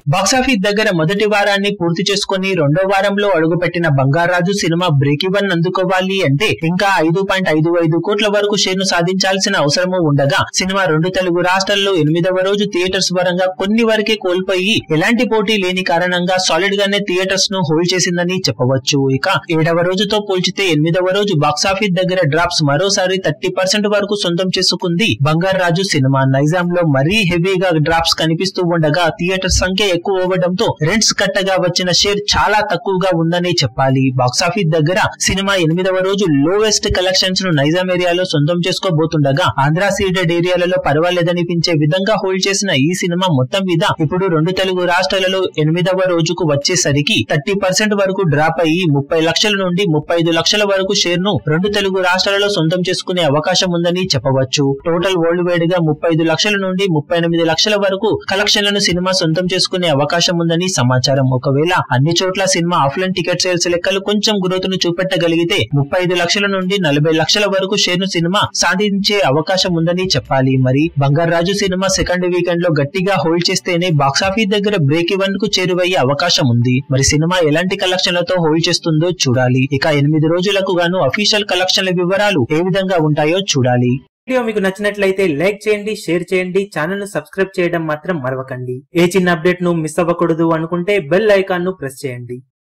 box office దగ్గర మొదటి వారాన్ని పూర్తి చేసుకుని రెండో వారంలో అడుగుపెట్టిన బంగారాజు సినిమా బ్రేక్ ఇవన్ అందుకోవాలి అంటే ఇంకా ఐదు పాయింట్ ఐదు ఐదు కోట్ల వరకు షేర్ను సాధించాల్సిన అవసరము ఉండగా సినిమా రెండు తెలుగు రాష్ట్రాల్లో ఎనిమిదవ రోజు థియేటర్స్ పరంగా కొన్ని వరకే కోల్పోయి ఎలాంటి పోటీ లేని కారణంగా సాలిడ్ గానే థియేటర్స్ ను హోల్డ్ చేసిందని చెప్పవచ్చు ఇక ఏడవ రోజుతో పోల్చితే ఎనిమిదవ రోజు బాక్సాఫీస్ దగ్గర డ్రాప్స్ మరోసారి థర్టీ పర్సెంట్ వరకు సొంతం చేసుకుంది బంగారు రాజు సినిమా నైజాం లో మరీ హెవీగా డ్రాప్స్ కనిపిస్తూ ఉండగా థియేటర్ సంఖ్య ఎక్కువ అవ్వడంతో రెంట్స్ కట్టగా వచ్చిన షేర్ చాలా తక్కువగా ఉందని చెప్పాలి బాక్సాఫీస్ దగ్గర సినిమా ఎనిమిదవ రోజు లోవెస్ట్ కలెక్షన్స్ ను నైజాం ఏరియాలో సొంతం చేసుకోబోతుండగా ఆంధ్ర సీడెడ్ ఏరియాలలో పర్వాలేదనిపించే విధంగా హోల్డ్ చేసిన ఈ సినిమా మొత్తం మీద ఇప్పుడు రెండు తెలుగు రాష్ట్రాలలో ఎనిమిదవ రోజుకు వచ్చేసరికి థర్టీ పర్సెంట్ వరకు డ్రాప్ అయ్యి ముప్పై లక్షల నుండి ముప్పై ఐదు లక్షల వరకు షేర్ ను రెండు తెలుగు రాష్ట్రాలలో సొంతం చేసుకునే అవకాశం ఉందని చెప్పవచ్చు టోటల్ వరల్డ్ వైడ్ గా ముప్పై ఐదు లక్షల నుండి ముప్పై ఎనిమిది లక్షల వరకు కలెక్షన్లను సినిమా సొంతం చేసుకునే అవకాశం ఉందని సమాచారం ఒకవేళ అన్ని చోట్ల సినిమా ఆఫ్లైన్ టికెట్ సేల్స్ లెక్కలు కొంచెం గ్రోత్ ను చూపెట్టగలిగితే ముప్పై ఐదు లక్షల నుండి నలభై లక్షల వరకు షేర్ ను సినిమా సాధించే అవకాశం ఉందని చెప్పాలి మరి బంగారాజు సినిమా సెకండ్ వీకెండ్ లో గట్టిగా హోల్డ్ చేస్తేనే బాక్సాఫీస్ దగ్గర బ్రేక్ ఈవెన్ కు చేరువయ్యే అవకాశం ఉంది మరి సినిమా ఎలాంటి కలెక్షన్లతో హోల్డ్ చేస్తుందో చూడాలి ఇక ఎనిమిది రోజులకు గాను అఫీషియల్ కలెక్షన్ల వివరాలు ఏ విధంగా ఉంటాయో చూడాలి వీడియో మీకు నచ్చినట్లయితే లైక్ చేయండి షేర్ చేయండి ఛానల్ ను సబ్స్క్రైబ్ చేయడం మాత్రం మరవకండి ఏ చిన్న అప్డేట్ ను మిస్ అవ్వకూడదు అనుకుంటే బెల్ ఐకాన్ ను ప్రెస్ చేయండి